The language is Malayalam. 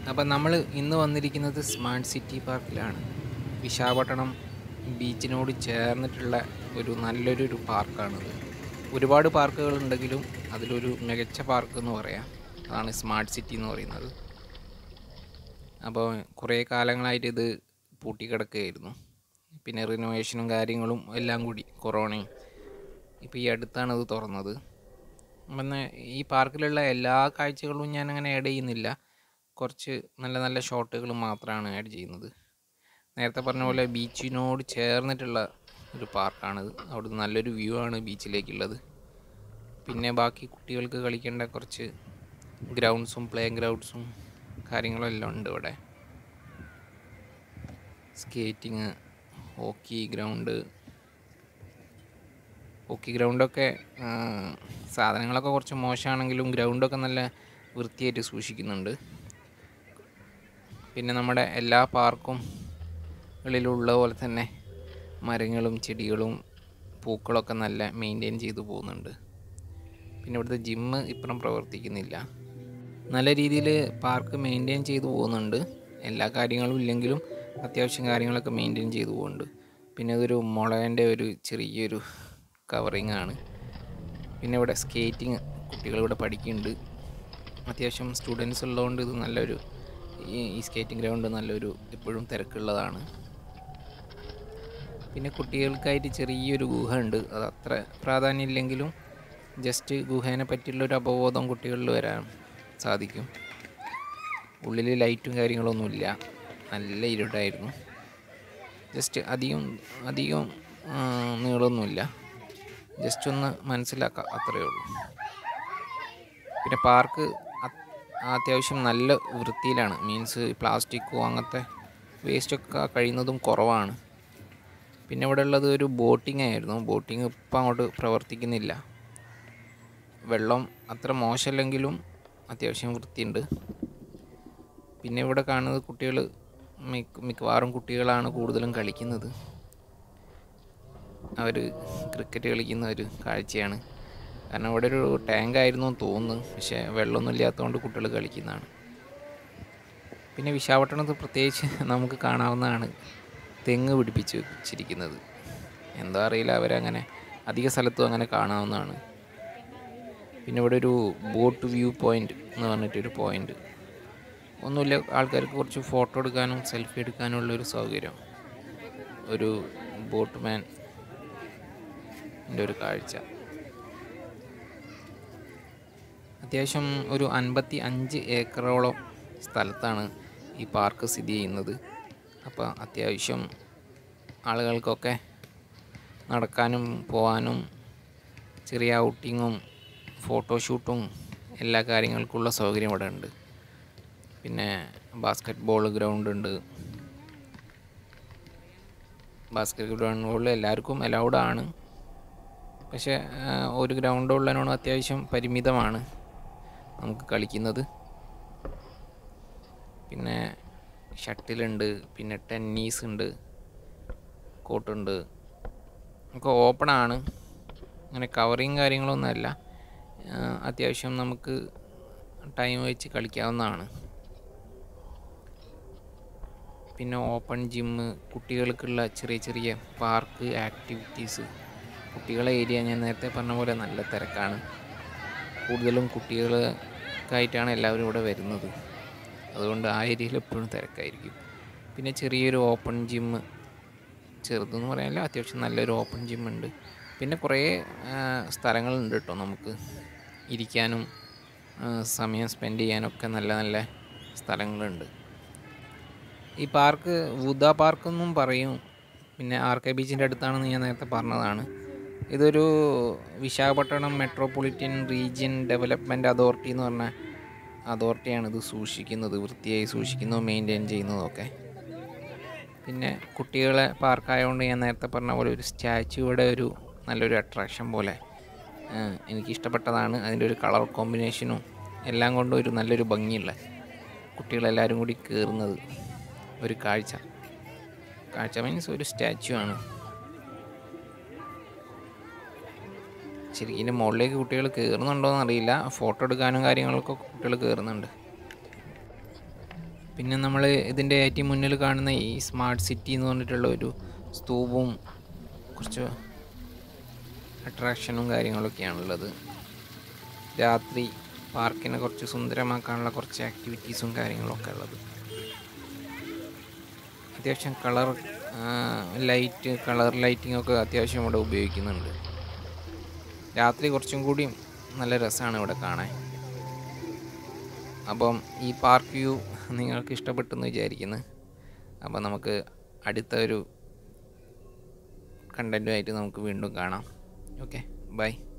അപ്പം നമ്മൾ ഇന്ന് വന്നിരിക്കുന്നത് സ്മാർട്ട് സിറ്റി പാർക്കിലാണ് വിശാഖപട്ടണം ബീച്ചിനോട് ചേർന്നിട്ടുള്ള ഒരു നല്ലൊരു ഒരു പാർക്കാണിത് ഒരുപാട് പാർക്കുകൾ ഉണ്ടെങ്കിലും അതിലൊരു മികച്ച പാർക്ക് എന്ന് പറയാം അതാണ് സ്മാർട്ട് സിറ്റി എന്ന് പറയുന്നത് അപ്പോൾ കുറേ കാലങ്ങളായിട്ട് ഇത് പൂട്ടിക്കിടക്കുകയായിരുന്നു പിന്നെ റിനോവേഷനും കാര്യങ്ങളും എല്ലാം കൂടി കൊറോണയും ഇപ്പോൾ ഈ അടുത്താണ് ഇത് തുറന്നത് പിന്നെ ഈ പാർക്കിലുള്ള എല്ലാ കാഴ്ചകളും ഞാൻ അങ്ങനെ ആഡ് ചെയ്യുന്നില്ല കുറച്ച് നല്ല നല്ല ഷോട്ടുകൾ മാത്രമാണ് ആഡ് ചെയ്യുന്നത് നേരത്തെ പറഞ്ഞ പോലെ ബീച്ചിനോട് ചേർന്നിട്ടുള്ള ഒരു പാർക്കാണിത് അവിടുന്ന് നല്ലൊരു വ്യൂ ആണ് ബീച്ചിലേക്കുള്ളത് പിന്നെ ബാക്കി കുട്ടികൾക്ക് കളിക്കേണ്ട കുറച്ച് ഗ്രൗണ്ട്സും പ്ലേ ഗ്രൗണ്ട്സും കാര്യങ്ങളും എല്ലാം ഉണ്ട് ഇവിടെ സ്കേറ്റിങ് ഹോക്കി ഗ്രൗണ്ട് ഹോക്കി ഗ്രൗണ്ടൊക്കെ ആ, സാധനങ്ങളൊക്കെ കുറച്ച് മോശമാണെങ്കിലും ഗ്രൗണ്ടൊക്കെ നല്ല വൃത്തിയായിട്ട് സൂക്ഷിക്കുന്നുണ്ട് പിന്നെ നമ്മുടെ എല്ലാ പാർക്കും കളിലുള്ള പോലെ തന്നെ മരങ്ങളും ചെടികളും പൂക്കളൊക്കെ നല്ല മെയിൻറ്റെയിൻ ചെയ്തു പോകുന്നുണ്ട് പിന്നെ ഇവിടുത്തെ ജിമ്മ് ഇപ്പം പ്രവർത്തിക്കുന്നില്ല നല്ല രീതിയിൽ പാർക്ക് മെയിൻറ്റെയിൻ ചെയ്തു പോകുന്നുണ്ട് എല്ലാ കാര്യങ്ങളും ഇല്ലെങ്കിലും അത്യാവശ്യം കാര്യങ്ങളൊക്കെ മെയിൻറ്റെയിൻ ചെയ്തു പോകുന്നുണ്ട് പിന്നെ ഇതൊരു മുളകൻ്റെ ഒരു ചെറിയൊരു കവറിങ് ആണ് പിന്നെ ഇവിടെ സ്കേറ്റിങ് കുട്ടികൾ ഇവിടെ പഠിക്കുന്നുണ്ട് അത്യാവശ്യം സ്റ്റുഡൻസ് ഉള്ളതുകൊണ്ട് ഇത് നല്ലൊരു ഈ ഈ സ്കേറ്റിംഗ് ഗ്രൗണ്ട് നല്ലൊരു എപ്പോഴും തിരക്കുള്ളതാണ് പിന്നെ കുട്ടികൾക്കായിട്ട് ചെറിയൊരു ഗുഹ ഉണ്ട് അത് അത്ര പ്രാധാന്യമില്ലെങ്കിലും ജസ്റ്റ് ഗുഹേനെ പറ്റിയുള്ള ഒരു അവബോധം കുട്ടികളിൽ വരാൻ സാധിക്കും ഉള്ളിൽ ലൈറ്റും കാര്യങ്ങളൊന്നുമില്ല നല്ല ഇരുട്ടായിരുന്നു ജസ്റ്റ് അധികം അധികം ആ, നീളമൊന്നുമില്ല ജസ്റ്റ് ഒന്ന് മനസ്സിലാക്കാം അത്രയേ ഉള്ളൂ പിന്നെ പാർക്ക് അത്- അത്യാവശ്യം നല്ല വൃത്തിയിലാണ് മീൻസ് പ്ലാസ്റ്റിക്കോ അങ്ങനത്തെ വേസ്റ്റൊക്കെ കഴിയുന്നതും കുറവാണ് പിന്നെ ഇവിടെ ഉള്ളത് ഒരു ബോട്ടിംഗ് ആയിരുന്നു ബോട്ടിംഗ് ഇപ്പം അങ്ങോട്ട് പ്രവർത്തിക്കുന്നില്ല വെള്ളം അത്ര മോശമല്ലെങ്കിലും അത്യാവശ്യം വൃത്തിയുണ്ട് പിന്നെ ഇവിടെ കാണുന്നത് കുട്ടികൾ മിക്ക മിക്കവാറും കുട്ടികളാണ് കൂടുതലും കളിക്കുന്നത് അവർ ക്രിക്കറ്റ് കളിക്കുന്ന ഒരു കാഴ്ചയാണ് കാരണം ഇവിടെ ഒരു ടാങ്ക് ആയിരുന്നു എന്ന് തോന്നുന്നു പക്ഷേ വെള്ളമൊന്നും ഇല്ലാത്തതുകൊണ്ട് കുട്ടികൾ കളിക്കുന്നതാണ് പിന്നെ വിശാഖപട്ടണത്ത് പ്രത്യേകിച്ച് നമുക്ക് കാണാവുന്നതാണ് തെങ്ങ് പിടിപ്പിച്ച് വെച്ചിരിക്കുന്നത് എന്താ അറിയില്ല അവരങ്ങനെ അധിക സ്ഥലത്തും അങ്ങനെ കാണാവുന്നതാണ് പിന്നെ ഇവിടെ ഒരു ബോട്ട് വ്യൂ പോയിൻ്റ് എന്ന് പറഞ്ഞിട്ടൊരു പോയിൻ്റ് ഒന്നുമില്ല ആൾക്കാർക്ക് കുറച്ച് ഫോട്ടോ എടുക്കാനും സെൽഫി എടുക്കാനുള്ള ഒരു സൗകര്യം ഒരു ബോട്ട് മാൻ ഒരു കാഴ്ച അത്യാവശ്യം ഒരു അൻപത്തി അഞ്ച് ഏക്കറോളം സ്ഥലത്താണ് ഈ പാർക്ക് സ്ഥിതി ചെയ്യുന്നത് അപ്പോൾ അത്യാവശ്യം ആളുകൾക്കൊക്കെ നടക്കാനും പോകാനും ചെറിയ ഔട്ടിങ്ങും ഫോട്ടോഷൂട്ടും എല്ലാ കാര്യങ്ങൾക്കുള്ള സൗകര്യം ഇവിടെ ഉണ്ട് പിന്നെ ബാസ്ക്കറ്റ് ബോൾ ഗ്രൗണ്ട് ഉണ്ട് ബാസ്ക്കറ്റ് ഗ്രൗണ്ടിൽ എല്ലാവർക്കും അലൗഡ് ആണ് പക്ഷേ ആ, ഒരു ഗ്രൗണ്ട് ഉള്ളതിനോട് അത്യാവശ്യം പരിമിതമാണ് നമുക്ക് കളിക്കുന്നത് പിന്നെ ഷട്ടിലുണ്ട് പിന്നെ ടെന്നീസ് ഉണ്ട് കോട്ടുണ്ട് ഒക്കെ ഓപ്പണാണ് അങ്ങനെ കവറിങ് കാര്യങ്ങളൊന്നുമല്ല ആ, അത്യാവശ്യം നമുക്ക് ടൈം വെച്ച് കളിക്കാവുന്നതാണ് പിന്നെ ഓപ്പൺ ജിമ്മ് കുട്ടികൾക്കുള്ള ചെറിയ ചെറിയ പാർക്ക് ആക്ടിവിറ്റീസ് കുട്ടികളെ ഏരിയ ഞാൻ നേരത്തെ പറഞ്ഞ പോലെ നല്ല തിരക്കാണ് കൂടുതലും കുട്ടികൾക്കായിട്ടാണ് എല്ലാവരും ഇവിടെ വരുന്നത് അതുകൊണ്ട് ആ ഏരിയയിൽ എപ്പോഴും തിരക്കായിരിക്കും പിന്നെ ചെറിയൊരു ഓപ്പൺ ജിമ്മ് ചെറുതെന്ന് പറയാനില്ല അത്യാവശ്യം നല്ലൊരു ഓപ്പൺ ജിമ്മുണ്ട് പിന്നെ കുറേ ആ, സ്ഥലങ്ങളുണ്ട് കേട്ടോ നമുക്ക് ഇരിക്കാനും ആ, സമയം സ്പെൻഡ് ചെയ്യാനൊക്കെ നല്ല നല്ല സ്ഥലങ്ങളുണ്ട് ഈ പാർക്ക് വുദ പാർക്ക് എന്നും പറയും പിന്നെ ആർ കെ ബീച്ചിൻ്റെ അടുത്താണെന്ന് ഞാൻ നേരത്തെ പറഞ്ഞതാണ് ഇതൊരു Visakhapatnam metropolitan region development authority എന്ന് പറഞ്ഞ അതോറിറ്റിയാണ് ഇത് സൂക്ഷിക്കുന്നത് വൃത്തിയായി സൂക്ഷിക്കുന്നതും മെയിൻറ്റെയിൻ ചെയ്യുന്നതൊക്കെ പിന്നെ കുട്ടികളെ പാർക്കായതുകൊണ്ട് ഞാൻ നേരത്തെ പറഞ്ഞ പോലെ ഒരു സ്റ്റാച്യൂയുടെ ഒരു നല്ലൊരു അട്രാക്ഷൻ പോലെ ആ, എനിക്കിഷ്ടപ്പെട്ടതാണ് അതിൻ്റെ ഒരു കളർ കോമ്പിനേഷനും എല്ലാം കൊണ്ടും ഒരു നല്ലൊരു ഭംഗിയുള്ള കുട്ടികളെല്ലാവരും കൂടി കയറുന്നത് ഒരു കാഴ്ച കാഴ്ച മീൻസ് ഒരു സ്റ്റാച്ചു ആണ് ശരിക്കും ഇതിൻ്റെ മുകളിലേക്ക് കുട്ടികൾ കയറുന്നുണ്ടോ എന്നറിയില്ല ഫോട്ടോ എടുക്കാനും കാര്യങ്ങളൊക്കെ കുട്ടികൾ കയറുന്നുണ്ട് പിന്നെ നമ്മൾ ഇതിൻ്റെ ഏറ്റവും മുന്നിൽ കാണുന്ന ഈ സ്മാർട്ട് സിറ്റി എന്ന് പറഞ്ഞിട്ടുള്ള ഒരു സ്തൂപവും കുറച്ച് അട്രാക്ഷനും കാര്യങ്ങളൊക്കെയാണുള്ളത് രാത്രി പാർക്കിനെ കുറച്ച് സുന്ദരമാക്കാനുള്ള കുറച്ച് ആക്ടിവിറ്റീസും കാര്യങ്ങളൊക്കെ ഉള്ളത് അത്യാവശ്യം കളർ ലൈറ്റ് കളർ ലൈറ്റിംഗ് ഒക്കെ അത്യാവശ്യം ഇവിടെ ഉപയോഗിക്കുന്നുണ്ട് രാത്രി കുറച്ചും കൂടി നല്ല രസമാണ് ഇവിടെ കാണാൻ അപ്പം ഈ പാർക്ക് വ്യൂ നിങ്ങൾക്ക് ഇഷ്ടപ്പെട്ടെന്ന് വിചാരിക്കുന്നു അപ്പം നമുക്ക് അടുത്ത ഒരു കണ്ടൻറ്റുമായിട്ട് നമുക്ക് വീണ്ടും കാണാം ഓക്കെ ബൈ